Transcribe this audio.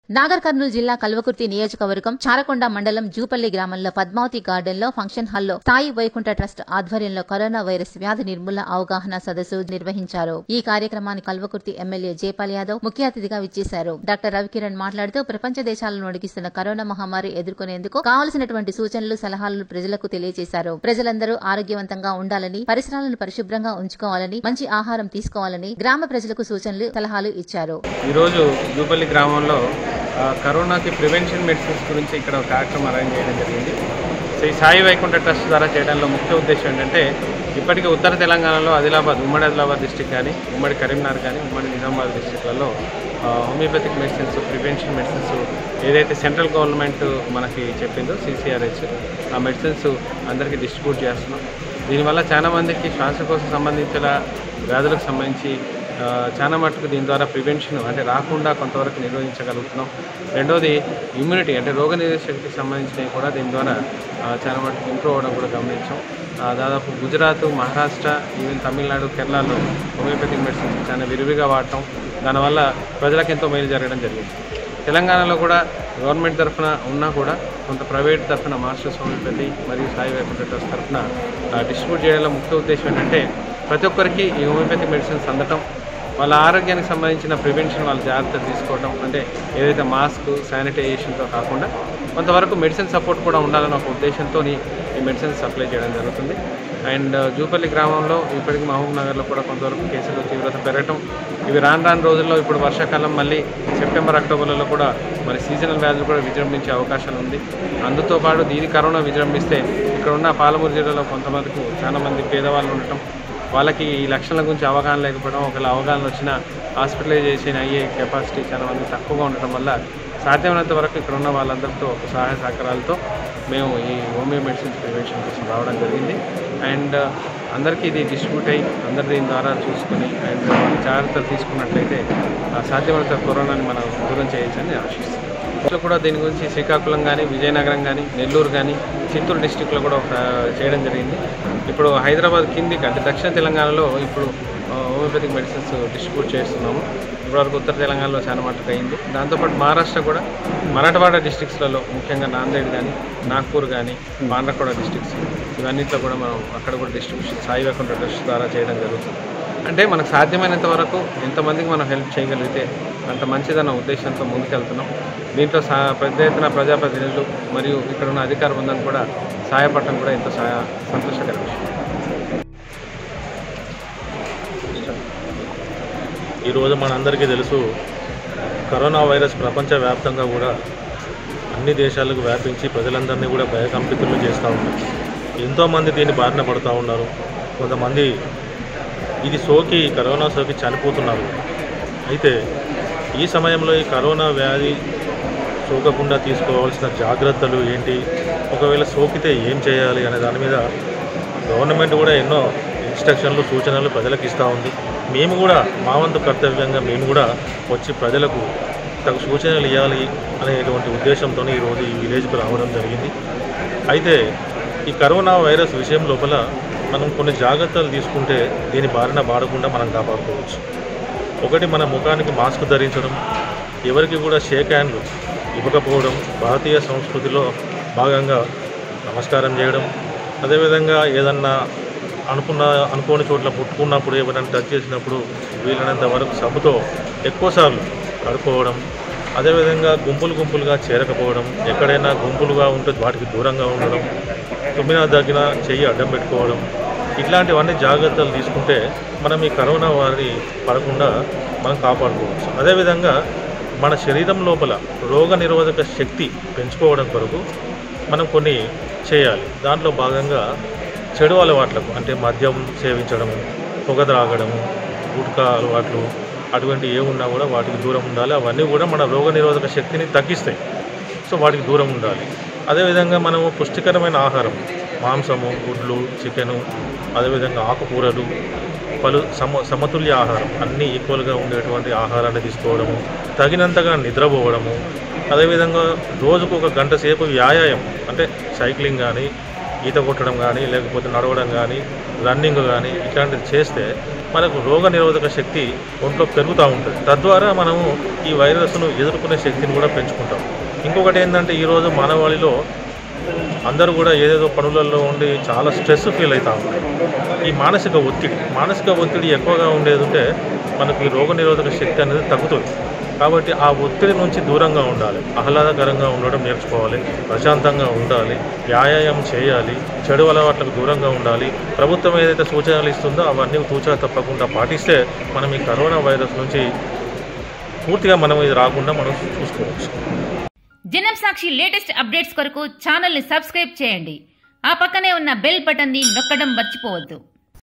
నాగర్ కర్నూలు జిల్లా కల్వకుర్తి నియోజకవర్గం చారకొండ మండలం జూపల్లి గ్రామంలో పద్మావతి గార్డెన్ లో ఫంక్షన్ హాల్లో సాయి వైకుంఠ ట్రస్ట్ ఆధ్వర్యంలో కరోనా వైరస్ వ్యాధి నిర్మూలన అవగాహన సదస్సు నిర్వహించారు ఈ కార్యక్రమానికి కల్వకుర్తి ఎమ్మెల్యే జయపాల్ యాదవ్ ముఖ్య అతిథిగా విచ్చేశారు డాక్టర్ రవికిరణ్ మాట్లాడుతూ ప్రపంచ దేశాలను నడిగిస్తున్న కరోనా మహమ్మారి ఎదుర్కొనేందుకు కావలసినటువంటి సూచనలు సలహాలను ప్రజలకు తెలియజేశారు ప్రజలందరూ ఆరోగ్యవంతంగా ఉండాలని పరిసరాలను పరిశుభ్రంగా ఉంచుకోవాలని మంచి ఆహారం తీసుకోవాలని గ్రామ ప్రజలకు సూచనలు సలహాలు ఇచ్చారు ఈరోజు జూపల్లి గ్రామంలో ఆ, కరోనాకి ప్రివెన్షన్ మెడిసిన్స్ గురించి ఇక్కడ ఒక కార్యక్రమం అరేంజ్ చేయడం జరిగింది శ్రీ సాయి వైకుంఠ ట్రస్ట్ ద్వారా చేయడంలో ముఖ్య ఉద్దేశం ఏంటంటే ఇప్పటికీ ఉత్తర తెలంగాణలో ఆదిలాబాద్ ఉమ్మడి ఆదిలాబాద్ డిస్టిక్ కానీ ఉమ్మడి కరీంనగర్ కానీ ఉమ్మడి నిజామాబాద్ డిస్టిక్లలో హోమియోపతిక్ మెడిసిన్స్ ప్రివెన్షన్ మెడిసిన్స్ ఏదైతే సెంట్రల్ గవర్నమెంట్ మనకి చెప్పిందో సిసిఆర్హెచ్ ఆ మెడిసిన్స్ అందరికీ డిస్ట్రిబ్యూట్ చేస్తున్నాం దీనివల్ల చాలా మందికి శ్వాసకోశ సంబంధించిన వ్యాధులకు సంబంధించి ఆ, చాలా మటుకు దీని ద్వారా ప్రివెన్షన్ అంటే రాకుండా కొంతవరకు నిర్వహించగలుగుతున్నాం రెండోది ఇమ్యూనిటీ అంటే రోగ శక్తికి సంబంధించినవి కూడా దీని ద్వారా ఆ, చాలా మటుకు ఇంప్రూవ్ అవ్వడం కూడా గమనించాం ఆ, దాదాపు గుజరాత్ మహారాష్ట్ర ఈవెన్ తమిళనాడు కేరళలో హోమియోపతిక్ మెడిసిన్స్ చాలా విరివిగా వాడటం దానివల్ల ప్రజలకు ఎంతో మేలు జరగడం జరిగింది తెలంగాణలో కూడా గవర్నమెంట్ తరఫున ఉన్నా కూడా కొంత ప్రైవేట్ తరఫున మాస్టర్స్ హోమియోపతి మరియు సాయి వైకుంఠ ట్రస్ట్ తరఫున డిస్ట్రిబ్యూట్ చేయడంలో ముఖ్య ఉద్దేశం ఏంటంటే ప్రతి ఒక్కరికి ఈ హోమియోపతి మెడిసిన్స్ అందటం వాళ్ళ ఆరోగ్యానికి సంబంధించిన ప్రివెన్షన్ వాళ్ళ జాగ్రత్తలు తీసుకోవడం అంటే ఏదైతే మాస్క్ శానిటైజేషన్తో కాకుండా కొంతవరకు మెడిసిన్ సపోర్ట్ కూడా ఉండాలన్న ఒక ఉద్దేశంతో ఈ మెడిసిన్స్ సప్లై చేయడం జరుగుతుంది అండ్ జూపల్లి గ్రామంలో ఇప్పటికీ మహబూబ్ నగర్లో కూడా కొంతవరకు కేసులు తీవ్రత పెరగటం ఇవి రాను రాను రోజుల్లో ఇప్పుడు వర్షాకాలం మళ్ళీ సెప్టెంబర్ అక్టోబర్లలో కూడా మరి సీజనల్ వ్యాధులు కూడా విజృంభించే అవకాశం ఉంది అందుతో పాటు దీని కరోనా విజృంభిస్తే ఇక్కడ ఉన్న పాలమూరు జిల్లాలో కొంతమందికి చాలా మంది పేదవాళ్ళు ఉండటం వాళ్ళకి ఈ లక్షణాల గురించి అవగాహన లేకపోవడం ఒకవేళ అవగాహన వచ్చినా హాస్పిటలైజేషన్ అయ్యే కెపాసిటీ చాలా మంది తక్కువగా ఉండటం వల్ల సాధ్యమైనంత వరకు ఇక్కడ ఉన్న వాళ్ళందరితో ఒక సహాయ సహకారాలతో మేము ఈ హోమియో మెడిసిన్స్ ప్రివెన్షన్ కోసం రావడం జరిగింది అండ్ అందరికీ ఇది డిస్ట్రిబ్యూట్ అయ్యి అందరు దీని ద్వారా చూసుకుని అండ్ జాగ్రత్తలు తీసుకున్నట్లయితే ఆ, సాధ్యమైనంత కరోనాని మనం దూరం చేయొచ్చని నేను ఆశిస్తున్నాను ఇంట్లో కూడా దీని గురించి శ్రీకాకుళం కానీ విజయనగరం కానీ నెల్లూరు కానీ చిత్తూరు డిస్టిక్లో కూడా ఒక చేయడం జరిగింది ఇప్పుడు హైదరాబాద్ కిందికి అంటే దక్షిణ తెలంగాణలో ఇప్పుడు ఆ, హోమియోపతిక్ మెడిసిన్స్ డిస్ట్రిబ్యూట్ చేస్తున్నాము ఇప్పటివరకు ఉత్తర తెలంగాణలో చాలా మటుకు అయింది దాంతోపాటు మహారాష్ట్ర కూడా మరాఠవాడ డిస్టిక్స్లలో ముఖ్యంగా నాందేడ్ కానీ నాగ్పూర్ కానీ పాండ్రకోడ డిస్టిక్స్ ఇవన్నింటిలో కూడా మనం అక్కడ కూడా డిస్ట్రిబ్యూషన్ సాయి వైకుంఠ ట్రస్ట్ ద్వారా చేయడం జరుగుతుంది అంటే మనకు సాధ్యమైనంత వరకు ఎంతమందికి మనం హెల్ప్ చేయగలిగితే అంత మంచిదన్న ఉద్దేశంతో ముందుకెళ్తున్నాం దీంట్లో సా పెద్ద ఎత్తున ప్రజాప్రతినిధులు మరియు ఇక్కడ ఉన్న అధికార బృందం కూడా సహాయపడటం కూడా ఎంతో సహాయ సంతోషకర విషయం ఈరోజు మనందరికీ తెలుసు కరోనా వైరస్ ప్రపంచవ్యాప్తంగా కూడా అన్ని దేశాలకు వ్యాపించి ప్రజలందరినీ కూడా భయకంపితులు చేస్తూ ఉన్నారు ఎంతోమంది దీన్ని బారిన పడుతూ ఉన్నారు కొంతమంది ఇది సోకి కరోనా సోకి చనిపోతున్నారు అయితే ఈ సమయంలో ఈ కరోనా వ్యాధి సోకకుండా తీసుకోవాల్సిన జాగ్రత్తలు ఏంటి ఒకవేళ సోకితే ఏం చేయాలి అనే దాని మీద గవర్నమెంట్ కూడా ఎన్నో ఇన్స్ట్రక్షన్లు సూచనలు ప్రజలకు ఇస్తూ ఉంది మేము కూడా మా వంతు కర్తవ్యంగా మేము కూడా వచ్చి ప్రజలకు తగు సూచనలు ఇవ్వాలి అనేటువంటి ఉద్దేశంతో ఈరోజు ఈ విలేజ్కు రావడం జరిగింది అయితే ఈ కరోనా వైరస్ విషయం లోపల మనం కొన్ని జాగ్రత్తలు తీసుకుంటే దీని బారిన బాడకుండా మనం కాపాడుకోవచ్చు ఒకటి మన ముఖానికి మాస్క్ ధరించడం ఎవరికి కూడా షేక్ హ్యాండ్లు ఇవ్వకపోవడం భారతీయ సంస్కృతిలో భాగంగా నమస్కారం చేయడం అదేవిధంగా ఏదన్నా అనుకున్న అనుకోని చోట్ల ముట్టుకున్నప్పుడు ఎవరైనా టచ్ చేసినప్పుడు వీలైనంత వరకు సబ్బుతో ఎక్కువసార్లు కడుక్కోవడం అదేవిధంగా గుంపులు గుంపులుగా చేరకపోవడం ఎక్కడైనా గుంపులుగా ఉంటే వాటికి దూరంగా ఉండడం తుమ్మినా దగ్గర చెయ్యి అడ్డం పెట్టుకోవడం ఇట్లాంటివన్నీ జాగ్రత్తలు తీసుకుంటే మనం ఈ కరోనా వారి పడకుండా మనం కాపాడుకోవచ్చు అదేవిధంగా మన శరీరం లోపల రోగ నిరోధక శక్తి పెంచుకోవడం కొరకు మనం కొన్ని చేయాలి దాంట్లో భాగంగా చెడు అలవాట్లకు అంటే మద్యం సేవించడము పొగ త్రాగడము గుట్కా అలవాట్లు అటువంటి ఏ ఉన్నా కూడా వాటికి దూరం ఉండాలి అవన్నీ కూడా మన రోగ నిరోధక శక్తిని తగ్గిస్తాయి సో వాటికి దూరం ఉండాలి అదేవిధంగా మనము పుష్టికరమైన ఆహారం మాంసము గుడ్లు చికెను అదేవిధంగా ఆకుకూరలు పలు సమ సమతుల్య ఆహారం అన్నీ ఈక్వల్గా ఉండేటువంటి ఆహారాన్ని తీసుకోవడము తగినంతగా నిద్రపోవడము అదేవిధంగా రోజుకు ఒక గంట సేపు వ్యాయామం అంటే సైక్లింగ్ కానీ ఈత కొట్టడం కానీ లేకపోతే నడవడం కానీ రన్నింగ్ కానీ ఇట్లాంటివి చేస్తే మనకు రోగ నిరోధక శక్తి ఒంట్లో పెరుగుతూ ఉంటుంది తద్వారా మనము ఈ వైరస్ను ఎదుర్కొనే శక్తిని కూడా పెంచుకుంటాం ఇంకొకటి ఏంటంటే ఈరోజు మానవాళిలో అందరూ కూడా ఏదేదో పనులలో ఉండి చాలా స్ట్రెస్ ఫీల్ అవుతూ ఉంటారు ఈ మానసిక ఒత్తిడి మానసిక ఒత్తిడి ఎక్కువగా ఉండేది ఉంటే మనకి ఈ రోగ నిరోధక శక్తి అనేది తగ్గుతుంది కాబట్టి ఆ ఒత్తిడి నుంచి దూరంగా ఉండాలి ఆహ్లాదకరంగా ఉండడం నేర్చుకోవాలి ప్రశాంతంగా ఉండాలి వ్యాయామం చేయాలి చెడు అలవాట్లకు దూరంగా ఉండాలి ప్రభుత్వం ఏదైతే సూచనలు ఇస్తుందో అవన్నీ తూచా తప్పకుండా పాటిస్తే మనం ఈ కరోనా వైరస్ నుంచి పూర్తిగా మనం ఇది రాకుండా మనం చూసుకోవచ్చు జనం సాక్షి లేటెస్ట్ అప్డేట్స్ కొరకు ఛానల్ని సబ్స్క్రైబ్ చేయండి ఆ పక్కనే ఉన్న బెల్ బటన్ని నొక్కడం మర్చిపోవద్దు